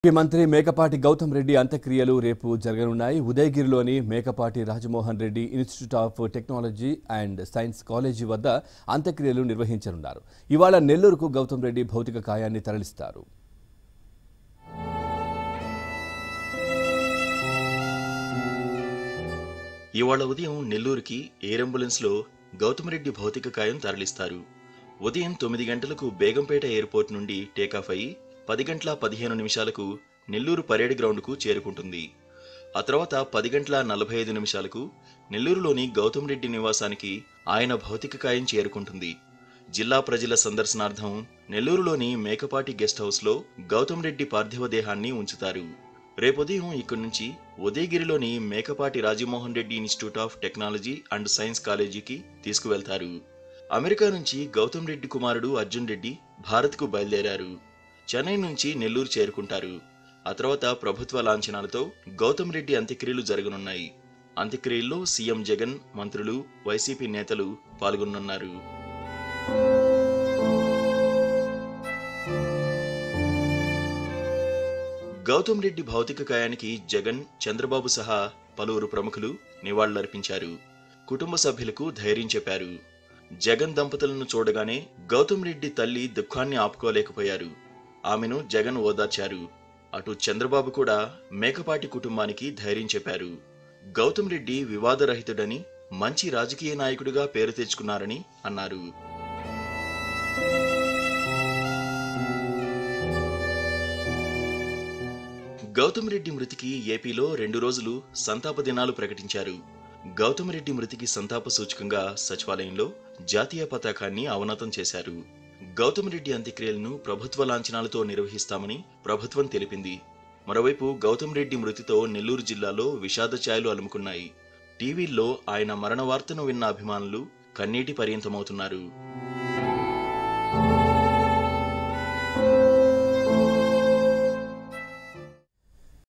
ముఖ్యమంత్రి మేకపాటి గౌతమ్ రెడ్డి అంత్యక్రియలు రేపు జరగనున్నాయి ఉదయగిరిలోని Mekapati Rajamohan Reddy institute of technology and science college వద్ద అంత్యక్రియలు నిర్వహించనున్నారు ఇవాళ నెల్లూరుకు గౌతమ్ రెడ్డి భౌతిక కాయాన్ని తరలిస్తారు ఇవాళ ఉదయం నెల్లూరుకి ఎయిర్ అంబులెన్స్లో గౌతమరెడ్డి భౌతిక కాయం తరలిస్తారు ఉదయం తొమ్మిది గంటలకు బేగంపేట ఎయిర్పోర్ట్ నుండి టేకాఫ్ అయి పది గంటల పదిహేను నిమిషాలకు నెల్లూరు పరేడ్ గ్రౌండ్కు చేరుకుంటుంది ఆ తర్వాత పది గంటల నలభై ఐదు నిమిషాలకు నెల్లూరులోని గౌతమ్ రెడ్డి నివాసానికి ఆయన భౌతిక కాయం చేరుకుంటుంది జిల్లా ప్రజల సందర్శనార్థం నెల్లూరులోని మేకపాటి గెస్ట్ హౌస్లో గౌతమ్ రెడ్డి పార్థివ దేహాన్ని ఉంచుతారు రేపుదయం ఇక్కడి నుంచి ఉదయగిరిలోని Mekapati Rajamohan Reddy institute of technology and science కాలేజీకి తీసుకువెళ్తారు అమెరికా నుంచి గౌతమ్ రెడ్డి కుమారుడు అర్జున్ రెడ్డి భారత్కు బయలుదేరారు చెన్నై నుంచి నెల్లూరు చేరుకుంటారు ఆ తర్వాత ప్రభుత్వ లాంఛనాలతో గౌతమ్ రెడ్డి అంత్యక్రియలు జరగనున్నాయి అంత్యక్రియల్లో సీఎం జగన్ మంత్రులు వైసీపీ నేతలు పాల్గొనున్నారు గౌతమ్ రెడ్డి భౌతిక కాయానికి జగన్ చంద్రబాబు సహా పలువురు ప్రముఖులు నివాళులర్పించారు కుటుంబ సభ్యులకు ధైర్యం చెప్పారు జగన్ దంపతులను చూడగానే గౌతమ్ రెడ్డి తల్లి దుఃఖాన్ని ఆపుకోలేకపోయారు ఆమెను జగన్ ఓదార్చారు అటు చంద్రబాబు కూడా మేకపాటి కుటుంబానికి ధైర్యం చెప్పారు గౌతమ్ రెడ్డి వివాదరహితుడని మంచి రాజకీయ నాయకుడిగా పేరు తెచ్చుకున్నారని అన్నారు గౌతమ్ రెడ్డి మృతికి ఏపీలో రెండు రోజులు సంతాప దినాలు ప్రకటించారు గౌతమ్ రెడ్డి మృతికి సంతాప సూచకంగా సచివాలయంలో జాతీయ పతాకాన్ని అవనతం చేశారు గౌతమ్ రెడ్డి అంత్యక్రియలను ప్రభుత్వ లాంఛనాలతో నిర్వహిస్తామని ప్రభుత్వం తెలిపింది మరోవైపు గౌతమ్ రెడ్డి మృతితో నెల్లూరు జిల్లాలో విషాద ఛాయలు అలుముకున్నాయి టీవీల్లో ఆయన మరణ వార్తను విన్న అభిమానులు కన్నీటి పర్యంతమవుతున్నారు